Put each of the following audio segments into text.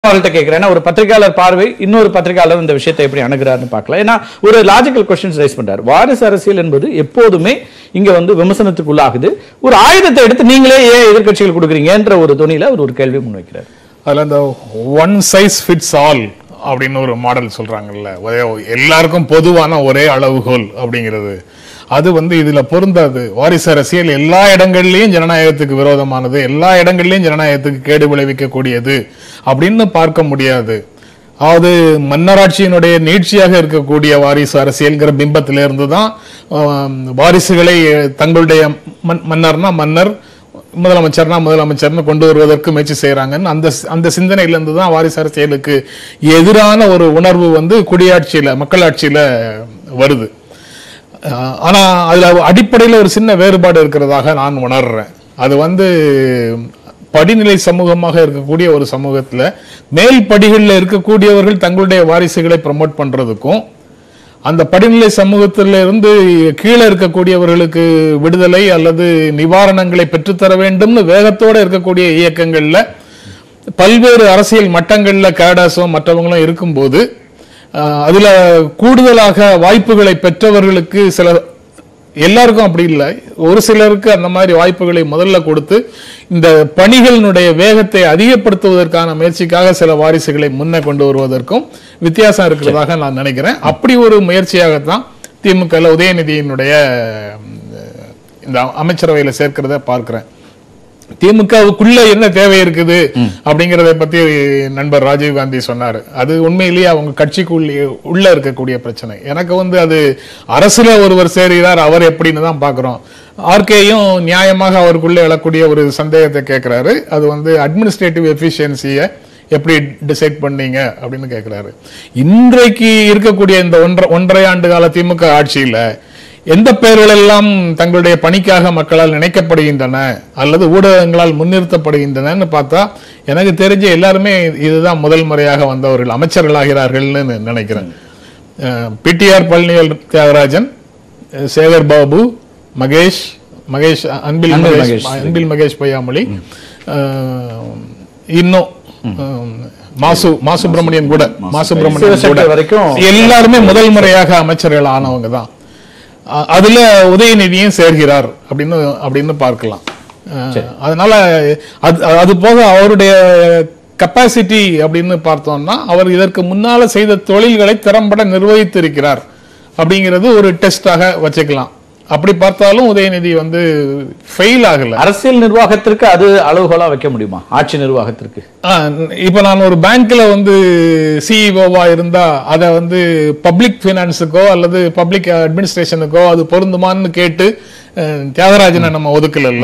அவர்கள்ட்ட கேட்கிறேன் ஏன்னா ஒரு பத்திரிகையாளர் பார்வை இன்னொரு பத்திரிகையாளர் இந்த விஷயத்தை எப்படி அணுகிறாருன்னு பார்க்கலாம் ஏன்னா ஒரு லாஜிக்கல் கொஸ்டின்ஸ் ரைஸ் பண்றாரு வாரிசு அரசியல் என்பது எப்போதுமே இங்க வந்து விமர்சனத்துக்கு உள்ளாகுது ஒரு ஆயுதத்தை எடுத்து நீங்களே ஏன் எதிர்க்கட்சிகள் கொடுக்குறீங்கன்ற ஒரு துணியில அவர் ஒரு கேள்வி முன்வைக்கிறார் அதுல இந்த ஒன் சைஸ் ஃபிட்ஸ் ஆல் அப்படின்னு ஒரு மாடல் சொல்றாங்கல்ல ஒரே எல்லாருக்கும் பொதுவான ஒரே அளவுகோல் அப்படிங்கிறது அது வந்து இதுல பொருந்தாது வாரிசு அரசியல் எல்லா இடங்கள்லயும் ஜனநாயகத்துக்கு விரோதமானது எல்லா இடங்கள்லயும் ஜனநாயகத்துக்கு கேடு விளைவிக்கக்கூடியது அப்படின்னு பார்க்க முடியாது அதாவது மன்னராட்சியினுடைய நீட்சியாக இருக்கக்கூடிய வாரிசு அரசியல்ங்கிற பிம்பத்தில இருந்து தான் ஆம், வாரிசுகளை தங்களுடைய மன்- மன்னர்னா மன்னர் முதலமைச்சர்னா முதலமைச்சர்னு கொண்டு வருவதற்கு முயற்சி செய்யறாங்கன்னு அந்த அந்த சிந்தனையில இருந்து தான் வாரிசு அரசியலுக்கு எதிரான ஒரு உணர்வு வந்து குடியாட்சியில மக்களாட்சியில வருது அஹ் ஆனா அதுல அடிப்படையில ஒரு சின்ன வேறுபாடு இருக்கிறதாக நான் உணர்றேன் அது வந்து படிநிலை சமூகமாக இருக்கக்கூடிய ஒரு சமூகத்துல மேல் படிகளில் இருக்கக்கூடியவர்கள் தங்களுடைய வாரிசுகளை ப்ரமோட் பண்றதுக்கும் அந்த படிநிலை சமூகத்தில இருந்து கீழே இருக்கக்கூடியவர்களுக்கு விடுதலை அல்லது நிவாரணங்களை பெற்றுத்தர வேண்டும்னு வேகத்தோட இருக்கக்கூடிய இயக்கங்கள்ல பல்வேறு அரசியல் மட்டங்கள்ல கேடாஸும் மற்றவங்களும் இருக்கும்போது ஆஹ், அதுல கூடுதலாக வாய்ப்புகளை பெற்றவர்களுக்கு சில எல்லாருக்கும் அப்படி இல்லை ஒரு சிலருக்கு அந்த மாதிரி வாய்ப்புகளை முதல்ல கொடுத்து இந்த பணிகளினுடைய வேகத்தை அதிகப்படுத்துவதற்கான முயற்சிக்காக சில வாரிசுகளை முன்னே கொண்டு வருவதற்கும் வித்தியாசம் இருக்கிறதாக நான் நினைக்கிறேன் அப்படி ஒரு முயற்சியாகத்தான் திமுக ல உதயநிதியினுடைய உம், இந்த அமைச்சரவையில சேர்க்கிறத பார்க்கிறேன் திமுகவுக்குள்ள என்ன தேவை இருக்குது அப்படிங்கறத பத்தி நண்பர் ராஜீவ் காந்தி சொன்னாரு அது உண்மையிலேயே அவங்க கட்சிக்குள்ள உள்ள இருக்கக்கூடிய பிரச்சனை எனக்கு வந்து அது அரசுல ஒருவர் சேர்கிறார் அவர் எப்படின்னு தான் பாக்குறோம் ஆர்கேயும் நியாயமாக அவருக்குள்ள எழக்கூடிய ஒரு சந்தேகத்தை கேட்கிறாரு அது வந்து அட்மினிஸ்ட்ரேட்டிவ் எஃபிஷியன்சியை எப்படி டிசைட் பண்ணீங்க அப்படின்னு கேட்கிறாரு இன்றைக்கு இருக்கக்கூடிய இந்த ஒன்றரை ஒன்றரை ஆண்டு கால திமுக ஆட்சியில எந்த பெயர்கள் எல்லாம் தங்களுடைய பணிக்காக மக்களால் நினைக்கப்படுகின்றன அல்லது ஊடகங்களால் முன்னிறுத்தப்படுகின்றனன்னு பார்த்தா எனக்கு தெரிஞ்ச எல்லாருமே இதுதான் முதல் முறையாக வந்தவர்கள் அமைச்சர்களாகிறார்கள்னு நி- நினைக்கிறேன் பிடிஆர் பழனிவேல் தியாகராஜன் அஹ், சேகர் பாபு மகேஷ் மகேஷ் அன்பில் அன்பில் மகேஷ் மகேஷ். அன்பில் மகேஷ் பொய்யாமொழி அஹ், இன்னும் அஹ், மாசு மாசுப்பிரமணியன் கூட மாசுப்பிரமணியன் கூட சிவசக்தி வரைக்கும் எல்லாருமே முதல் முறையாக அமைச்சர்கள் ஆனவங்க தான் அ- அதுல உதயநிதியும் சேர்கிறார் அப்படின்னு அப்படின்னு பார்க்கலாம் அஹ், அதனால அது அது போக அவருடைய கெப்பாசிட்டி அப்படின்னு பார்த்தோம்னா அவர் இதற்கு முன்னால செய்த தொழில்களை திறம்பட நிர்வகித்திருக்கிறார் அப்படிங்கிறது ஒரு டெஸ்டாக வச்சுக்கலாம் அப்படி பார்த்தாலும் உதயநிதி வந்து ஃபெயில் ஆகல அரசியல் நிர்வாகத்திற்கு அது அளவுகோலா வைக்க முடியுமா ஆட்சி நிர்வாகத்திற்கு ஆ, இப்ப நான் ஒரு பேங்க்ல வந்து சிஇஓவா இருந்தா அதை வந்து பப்ளிக் ஃபைனான்ஸுக்கோ அல்லது பப்ளிக் அட்மினிஸ்ட்ரேஷனுக்கோ அது பொருந்துமான்னு கேட்டு அஹ், தியாகராஜனை நம்ம ஒதுக்கலல்ல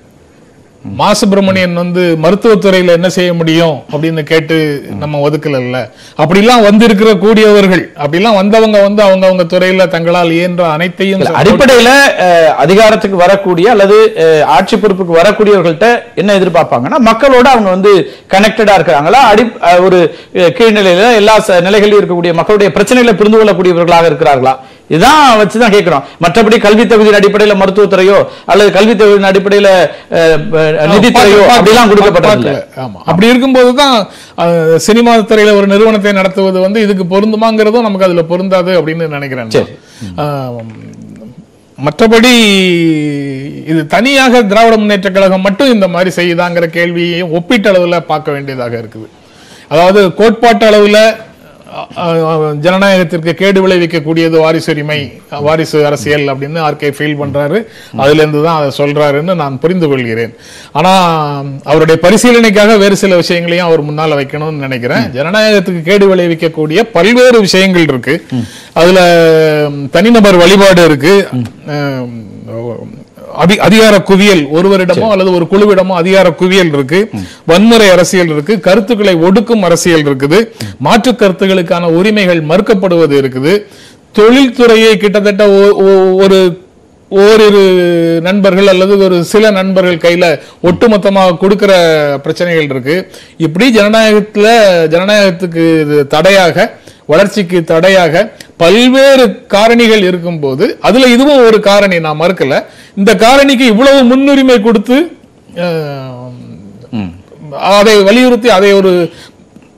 மா சுப்பிரமணியன் வந்து மருத்துவத்துறையில என்ன செய்ய முடியும் அப்படின்னு கேட்டு நம்ம ஒதுக்கலல்ல அப்படிலாம் வந்திருக்கிற கூடியவர்கள் அப்படிலாம் வந்தவங்க வந்து அவங்க அவங்க துறையில தங்களால் இயன்ற அனைத்தையும் இல்ல, அடிப்படையில அஹ், அதிகாரத்துக்கு வரக்கூடிய அல்லது அஹ், ஆட்சி பொறுப்புக்கு வரக்கூடியவர்கள்ட்ட என்ன எதிர்பார்ப்பாங்கன்னா மக்களோட அவங்க வந்து கனெக்டடா இருக்கிறாங்களா அடி அஹ், ஒரு அஹ், கீழ்நிலையில எல்லா ச- நிலைகளிலும் இருக்கக்கூடிய மக்களுடைய பிரச்சனைகளை புரிந்து கொள்ளக்கூடியவர்களாக இருக்கிறார்களா இதான் வச்சுதான் கேட்கிறோம் மற்றபடி கல்வி தகுதியின் அடிப்படையில மருத்துவத்துறையோ அல்லது கல்வி தகுதியின் அடிப்படையில அஹ், அஹ், நிதித்துறையோ பார்க்க- அப்படிலாம் கொடுக்கப்பட்டதில்லை பார்க்கல. ஆமா. அப்படி இருக்கும்போது தான் அஹ், சினிமா துறையில ஒரு நிறுவனத்தை நடத்துவது வந்து இதுக்கு பொருந்துமாங்கிறதும் நமக்கு அதுல பொருந்தாது அப்படின்னு நினைக்கிறேன் சரி. ஆஹ், மற்றபடி இது தனியாக திராவிட முன்னேற்ற கழகம் மட்டும் இந்த மாதிரி செய்யுதாங்கிற கேள்வியையும் ஒப்பீட்டளவுல பார்க்க வேண்டியதாக இருக்குது அதாவது கோட்பாட்டு அளவுல அஹ், அஹ், ஜனநாயகத்திற்கு கேடு விளைவிக்கக்கூடியது வாரிசுரிமை வாரிசு அரசியல் அப்படின்னு ஆர்கே ஃபீல் பண்றாரு அதுல இருந்து தான் அதை சொல்றாருன்னு நான் புரிந்து கொள்கிறேன் ஆனா அவருடைய பரிசீலனைக்காக வேறு சில விஷயங்களையும் அவர் முன்னால வைக்கணும்னு நினைக்கிறேன் ஜனநாயகத்துக்கு கேடு விளைவிக்கக்கூடிய பல்வேறு விஷயங்கள் இருக்கு அதுல ம், தனிநபர் வழிபாடு இருக்கு அஹ், அதி- அதிகார குவியல் ஒருவரிடமோ அல்லது ஒரு குழுவிடமோ அதிகார குவியல் இருக்கு வன்முறை அரசியல் இருக்கு கருத்துக்களை ஒடுக்கும் அரசியல் இருக்குது மாற்று கருத்துகளுக்கான உரிமைகள் மறுக்கப்படுவது இருக்குது தொழில்துறையை கிட்டத்தட்ட ஒ- ஒ- ஒரு ஓரிரு நண்பர்கள் அல்லது ஒரு சில நண்பர்கள் கையில ஒட்டுமொத்தமாக கொடுக்கிற பிரச்சனைகள் இருக்கு இப்படி ஜனநாயகத்துல ஜனநாயகத்துக்கு இது தடையாக வளர்ச்சிக்கு தடையாக பல்வேறு காரணிகள் இருக்கும்போது அதுல இதுவும் ஒரு காரணி நான் மறுக்கல இந்த காரணிக்கு இவ்வளவு முன்னுரிமை கொடுத்து அஹ், அதை வலியுறுத்தி அதை ஒரு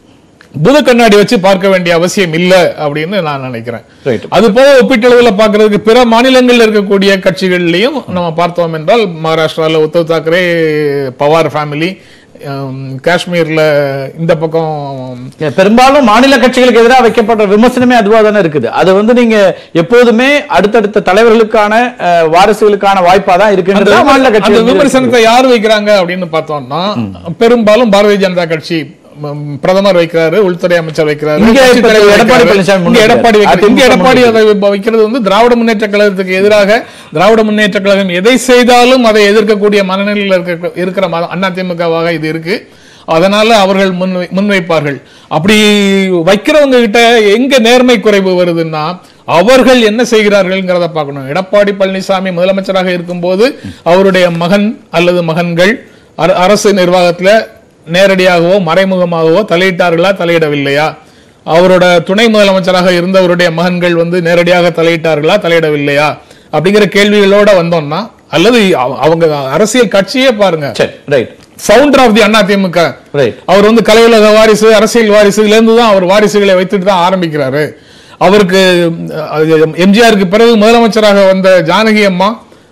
புது கண்ணாடி வச்சு பார்க்க வேண்டிய அவசியம் இல்ல அப்படின்னு நான் நினைக்கிறேன் Right. அது போக ஒப்பீட்டளவில் பார்க்கிறதுக்கு பிற மாநிலங்களில் இருக்கக்கூடிய கட்சிகள்லையும் நம்ம பார்த்தோம் என்றால் மகாராஷ்டிரால உத்தவ் தாக்கரே பவார் ஃபேமிலி காஷ்மீர்ல இந்த பக்கம் பெரும்பாலும் மாநில கட்சிகளுக்கு எதிராக வைக்கப்படுற விமர்சனமே அதுவா தானே இருக்குது அது வந்து நீங்க எப்போதுமே அடுத்தடுத்த தலைவர்களுக்கான அஹ், வாரிசுகளுக்கான வாய்ப்பா தான் அந்த இருக்குன்றது மாநில அந்த கட்சிகள் மீது விமர்சனத்தை யார் வைக்கிறாங்க அப்படின்னு பார்த்தோம்னா பெரும்பாலும் பாரதிய ஜனதா கட்சி ம், பிரதமர் வைக்கிறாரு உள்துறை அமைச்சர் வைக்கிறாரு இங்க கட்சித் இப்ப தலைவர் எடப்பாடி வைக்கிறாரு. பழனிசாமி இங்க முன்வைக்கிறாரு. எடப்பாடி வைக்கிறாரு. இங்க அதிமுக எடப்பாடி அதை வ- வைக்கிறது வந்து திராவிட முன்னேற்ற கழகத்துக்கு எதிராக திராவிட முன்னேற்ற கழகம் எதை செய்தாலும் அதை எதிர்க்கக்கூடிய மனநிலையில் இருக்க இருக்கிற ம- அதிமுகவாக இது இருக்கு அதனால அவர்கள் முன் முன்வைப்பார்கள் அப்படி வைக்கிறவங்க கிட்ட எங்க நேர்மை குறைவு வருதுன்னா அவர்கள் என்ன செய்கிறார்கள்ங்கிறத பார்க்கணும் எடப்பாடி பழனிசாமி முதலமைச்சராக இருக்கும்போது அவருடைய மகன் அல்லது மகன்கள் அர- அரசு நிர்வாகத்துல நேரடியாகவோ மறைமுகமாகவோ தலையிட்டார்களா தலையிடவில்லையா அவரோட துணை முதலமைச்சராக இருந்தவருடைய மகன்கள் வந்து நேரடியாக தலையிட்டார்களா தலையிடவில்லையா அப்படிங்கிற கேள்விகளோட வந்தோம்னா அல்லது அவ- அவங்க அரசியல் கட்சியே பாருங்க சரி right founder of the AIADMK right அவர் வந்து கலையுலக வாரிசு அரசியல் வாரிசுல இருந்து தான் அவர் வாரிசுகளை வைத்துட்டு தான் ஆரம்பிக்கிறாரு அவருக்கு அஹ், எம்ஜிஆருக்கு பிறகு முதலமைச்சராக வந்த ஜானகி அம்மா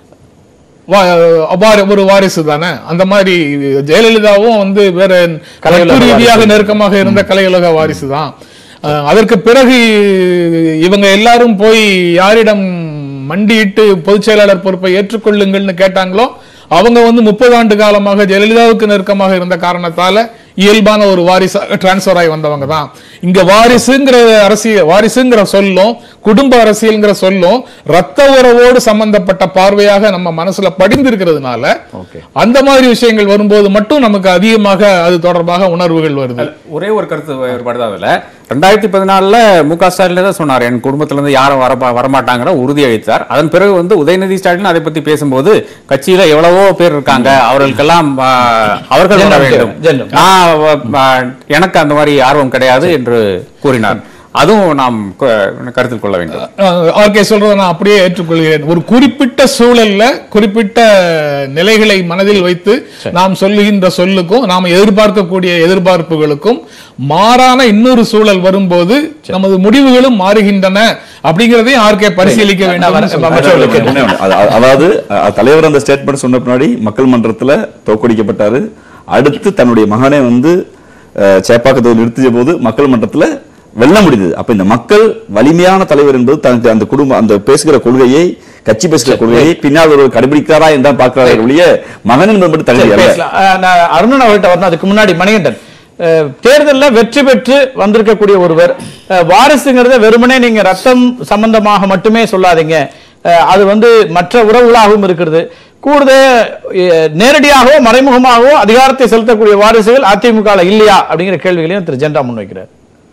வா- அவ்வாறு ஒரு வாரிசு தானே அந்த மாதிரி ஜெயலலிதாவும் வந்து வேற கலையுலக நட்பு ரீதியாக வாரிசு. நெருக்கமாக இருந்த கலையுலக வாரிசு தான் அஹ், அதற்கு பிறகு இவங்க எல்லாரும் போய் யாரிடம் மண்டியிட்டு பொதுச் செயலாளர் பொறுப்பை ஏற்றுக்கொள்ளுங்கள்னு கேட்டாங்களோ அவங்க வந்து முப்பது ஆண்டு காலமாக ஜெயலலிதாவுக்கு நெருக்கமாக இருந்த காரணத்தால இயல்பான ஒரு வாரிசாக டிரான்ஸ்பர் ஆகி வந்தவங்க தான் இங்க வாரிசுங்கிற அரசியல் வாரிசுங்கிற சொல்லும் குடும்ப அரசியல்ங்கிற சொல்லும் ரத்த உறவோடு சம்பந்தப்பட்ட பார்வையாக நம்ம மனசுல படிந்திருக்கிறதுனால ஓகே அந்த மாதிரி விஷயங்கள் வரும்போது மட்டும் நமக்கு அதிகமாக அது தொடர்பாக உணர்வுகள் வருது ஒரே ஒரு கருத்து வேறுபாடு தான் அதுல ரெண்டாயிரத்தி பதினாலுல மு க ஸ்டாலின் தான் சொன்னார் என் குடும்பத்துல இருந்து யாரும் வர வரமாட்டாங்கிற உறுதி அளித்தார் அதன் பிறகு வந்து உதயநிதி ஸ்டாலின் அதை பத்தி பேசும்போது கட்சியில எவ்வளவோ பேர் இருக்காங்க அவர்களுக்கெல்லாம் ஆ, அவர்கள் வர ஜென்ரம் வேண்டும் ஜென்ரம். நான் ஆ, எனக்கு அந்த மாதிரி ஆர்வம் கிடையாது என்று கூறினார் அதுவும் நாம் கு- கருத்தில் கொள்ள வேண்டும் ஆர்கே சொல்றதை நான் அப்படியே ஏற்றுக்கொள்கிறேன் ஒரு குறிப்பிட்ட சூழல்ல குறிப்பிட்ட நிலைகளை மனதில் வைத்து நாம் சொல்லுகின்ற சொல்லுக்கும் நாம் எதிர்பார்க்கக்கூடிய எதிர்பார்ப்புகளுக்கும் மாறான இன்னொரு சூழல் வரும்போது நமது முடிவுகளும் மாறுகின்றன அப்படிங்கிறதையும் ஆர்கே பரிசீலிக்க நான் வரேன். வேண்டும் அமைச்சர்களுக்கு ஒண்ணே ஒண்ணு. அது- அது- அதாவது அஹ், தலைவர் அந்த ஸ்டேட்மெண்ட் சொன்ன பின்னாடி மக்கள் மன்றத்துல தோற்கடிக்கப்பட்டாரு அடுத்து தன்னுடைய மகனை வந்து அஹ், சேப்பாக்கத்தில் நிறுத்திய போது மக்கள் மன்றத்துல வெல்ல முடிந்தது அப்ப இந்த மக்கள் வலிமையான தலைவர் என்பது தனக்கு அந்த குடும்பம் அந்த பேசுகிற கொள்கையை கட்சி பேசுகிற கொள்கையை பின்னால் ஒருவர் கடைபிடிக்கிறாரா என்றால் பார்க்கிறார்கள் ஒழிய மகன் என்பது மட்டும் சரி, தகுதி அல்ல பேசலாம். அஹ், நான் அருணன் அவர்கிட்ட வரணும் அதுக்கு முன்னாடி மணிகண்டன் அஹ், தேர்தல்ல வெற்றி பெற்று வந்திருக்கக்கூடிய ஒருவர் அஹ், வாரிசுங்கிறத வெறுமனே நீங்க ரத்தம் சம்பந்தமாக மட்டுமே சொல்லாதீங்க அஹ், அது வந்து மற்ற உறவுகளாகவும் இருக்கிறது கூடுதல் அஹ், நேரடியாகவோ மறைமுகமாகவோ அதிகாரத்தை செலுத்தக்கூடிய வாரிசுகள் அதிமுக ல இல்லையா அப்படிங்கிற கேள்விகளையும் திரு ஜென்ரா முன்வைக்கிறார்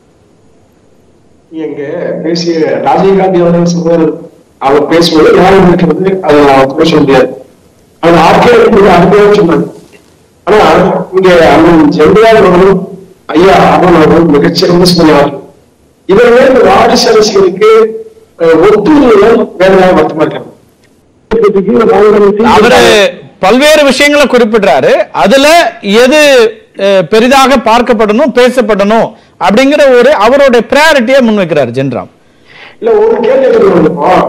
எங்க பேசிய ராஜீவ்காந்தி அவர்கள் சொன்னார் அவர் பேசுவது யாரும் இருக்கிறது அதை நான் குறை சொல்ல முடியாது அவர் ஆட்சியர் அனுபவம் சொன்னாங்க ஆனா இங்க அண்ணன் ஜெயலலிதா அவர்களும் ஐயா அருண் அவர்களும் மிகச்சிறந்த சொன்னார் இவர்கள் இந்த வாரிசு அரசியலுக்கு அஹ், ஒத்துழைப்புகள் வேறதாக வருத்தமா இருக்காங்க அவரு பல்வேறு விஷயங்களை குறிப்பிடுறாரு அதுல எது அஹ், பெரிதாக பார்க்கப்படணும் பேசப்படணும் அப்படிங்கிற ஒரு அவருடைய ப்ரையாரிட்டியை முன்வைக்கிறார் ஜென்ராம் இல்ல ஒரு கேள்வி கேட்கணும்